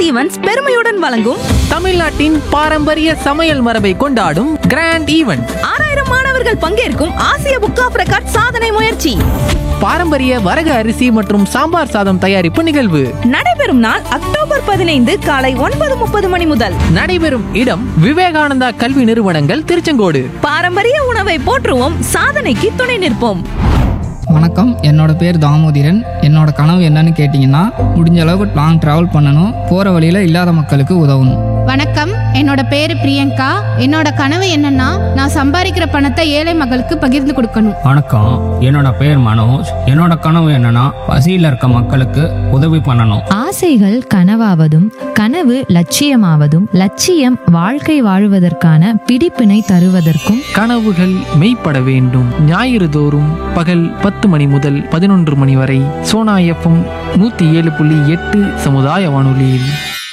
Events பெருமையுடன் வழங்கும் தமிழ்நாட்டின் பாரம்பரிய சமையல் மரபை கொண்டாடும் கிராண்ட் ஈவெண்ட் ஆறாயிரம் மாணவர்கள் பங்கேற்கும் ஆசிய புக் ஆஃப் ரெக்கார்ட் சாதனை முயற்சி பாரம்பரிய வரகு அரிசி மற்றும் சாம்பார் சாதம் தயாரிப்பு நிகழ்வு நடைபெறும் நாள் அக்டோபர் பதினைந்து காலை ஒன்பது முப்பது மணி முதல் நடைபெறும் இடம் விவேகானந்தா கல்வி நிறுவனங்கள் திருச்செங்கோடு பாரம்பரிய உணவை போற்றுவோம் சாதனைக்கு துணை நிற்போம் வணக்கம் என்னோட பேர் தாமோதிரன் என்னோட கனவு என்னன்னு கேட்டிங்கன்னா முடிஞ்ச அளவுக்கு லாங் ட்ராவல் பண்ணணும் போகிற வழியில் இல்லாத மக்களுக்கு உதவணும் வணக்கம் என்னோட பேரு பிரியங்கா என்னோட கனவு என்னன்னா நான் சம்பாதிக்கிற பணத்தை ஏழை மக்களுக்கு பகிர்ந்து கொடுக்கணும் வணக்கம் என்னோட பேர் மனோஜ் என்னோட கனவு என்னன்னா பசியில் இருக்க மக்களுக்கு உதவி பண்ணணும் ஆசைகள் கனவாவதும் கனவு லட்சியமாவதும் லட்சியம் வாழ்க்கை வாழுவதற்கான பிடிப்பினை தருவதற்கும் கனவுகள் மெய்ப்பட வேண்டும் ஞாயிறு தோறும் பகல் பத்து மணி முதல் பதினொன்று மணி வரை சோனா எஃப்எம் நூத்தி ஏழு புள்ளி எட்டு சமுதாய வானொலியில்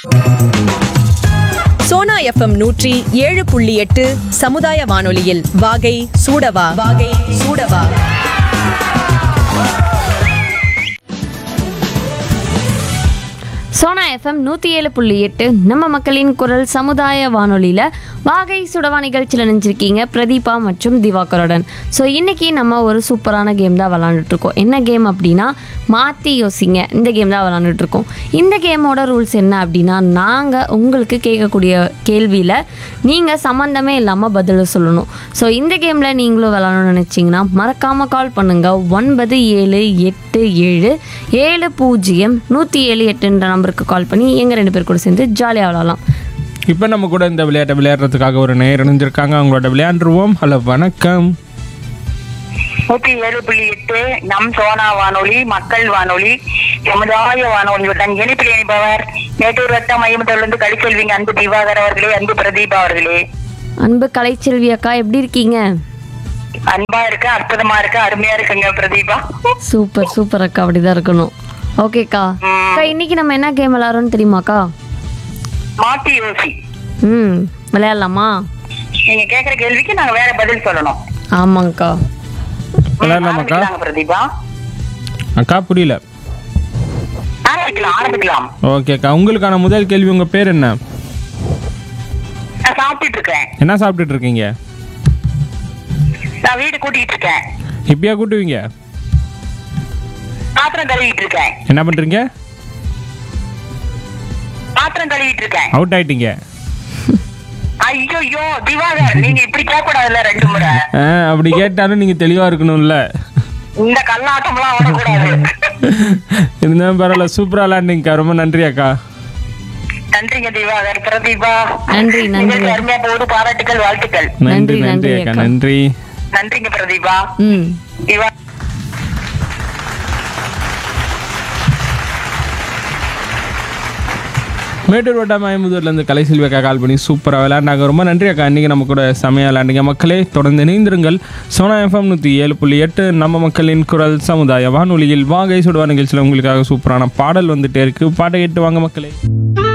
சோனா எஃப்எம் நூற்றி ஏழு புள்ளி எட்டு சமுதாய வானொலியில் வாகை சூடவா வாகை சூடவா சோனா எஃப்எம் நூற்றி ஏழு புள்ளி எட்டு நம்ம மக்களின் குரல் சமுதாய வானொலியில் வாகை சுடவா நிகழ்ச்சியில் நினைச்சிருக்கீங்க பிரதீபா மற்றும் திவாகருடன் ஸோ இன்றைக்கி நம்ம ஒரு சூப்பரான கேம் தான் விளாண்டுட்டு இருக்கோம் என்ன கேம் அப்படின்னா மாற்றி யோசிங்க இந்த கேம் தான் விளாண்டுட்டு இருக்கோம் இந்த கேமோட ரூல்ஸ் என்ன அப்படின்னா நாங்கள் உங்களுக்கு கேட்கக்கூடிய கேள்வியில் நீங்கள் சம்மந்தமே இல்லாமல் பதில் சொல்லணும் ஸோ இந்த கேமில் நீங்களும் விளாடணும்னு நினச்சிங்கன்னா மறக்காமல் கால் பண்ணுங்கள் ஒன்பது ஏழு எட்டு ஏழு ஏழு பூஜ்ஜியம் நூற்றி ஏழு எட்டுன்ற நம்பருக்கு கால் பண்ணி எங்கள் ரெண்டு பேர் கூட சேர்ந்து ஜாலியாக விளாடலாம் இப்போ நம்ம கூட இந்த விளையாட்டை விளையாடுறதுக்காக ஒரு நேர் இணைஞ்சிருக்காங்க அவங்களோட விளையாண்டுருவோம் ஹலோ வணக்கம் நூற்றி ஏழு புள்ளி எட்டு நம் சோனா வானொலி மக்கள் வானொலி சமுதாய வானொலியுடன் இணைப்பில் இணைப்பவர் மேட்டூர் வட்டம் மையமத்திலிருந்து கடிச்செல்விங்க அன்பு திவாகர் அவர்களே அன்பு பிரதீபா அவர்களே அன்பு கலைச்செல்வி அக்கா எப்படி இருக்கீங்க அன்பா இருக்கு அற்புதமா இருக்கு அருமையா இருக்குங்க பிரதீபா சூப்பர் சூப்பர் அக்கா அப்படிதான் இருக்கணும் ஓகேக்கா அக்கா இன்னைக்கு நம்ம என்ன கேம் விளாட்றோம்னு தெரியுமாக்கா மாத்தி யோசி ம் விளையாடலாமா நீங்க கேக்குற கேள்விக்கு நாங்க வேற பதில் சொல்லணும் ஆமாங்க்கா விளையாடலாமாக்கா ஆரம்பிக்கலாங்க பிரதீபா அக்கா புரியல ஆரம்பிக்கலாம் ஆரம்பிக்கலாம் ஓகேக்கா உங்களுக்கான முதல் கேள்வி உங்கள் பேர் என்ன நான் சாப்பிட்டுட்டு இருக்கேன் என்ன சாப்பிட்டுட்டு இருக்கீங்க நான் வீடு கூட்டிட்டு இருக்கேன் இப்பயா கூட்டுவீங்க பாத்திரம் கழுவிட்டு இருக்கேன் என்ன பண்ணுறீங்க பாத்திரம் கழுவிட்டு இருக்கேன் அவுட் ஆயிட்டீங்க ஐயோ திவாகர் நீங்க இப்படி கேட்க கூடாதுல்ல ரெண்டு முறை ஆ அப்படி கேட்டாலும் நீங்கள் தெளிவாக இருக்கணும்ல இந்த கல்லாட்டம்லாம் வரக்கூடாது இருந்தாலும் பரவாயில்ல சூப்பராக விளாண்டிங்கக்கா ரொம்ப நன்றி அக்கா நன்றிங்க திவாகர் பிரதீபா நன்றி, நன்றி. நிகழ்ச்சி அருமையா போகுது பாராட்டுகள் வாழ்த்துக்கள் நன்றி நன்றி, நன்றி நன்றி அக்கா அக்கா. நன்றி நன்றிங்க பிரதீபா ம் திவா மேட்டூர் வட்டம் ஐம்பதூர்லேருந்து கலை செல்வி அக்கா கால் பண்ணி சூப்பராக விளையாண்டாங்க ரொம்ப நன்றி அக்கா இன்றைக்கி நம்ம கூட செமையாக விளையாண்டுங்க மக்களே தொடர்ந்து இணைந்திருங்கள் சோனா எஃப்எம் நூற்றி ஏழு புள்ளி எட்டு நம்ம மக்களின் குரல் சமுதாய வானொலியில் வாகை சுடுவா நிகழ்ச்சியில் உங்களுக்காக சூப்பரான பாடல் வந்துட்டே இருக்கு பாட்டை கேட்டு வாங்க மக்களே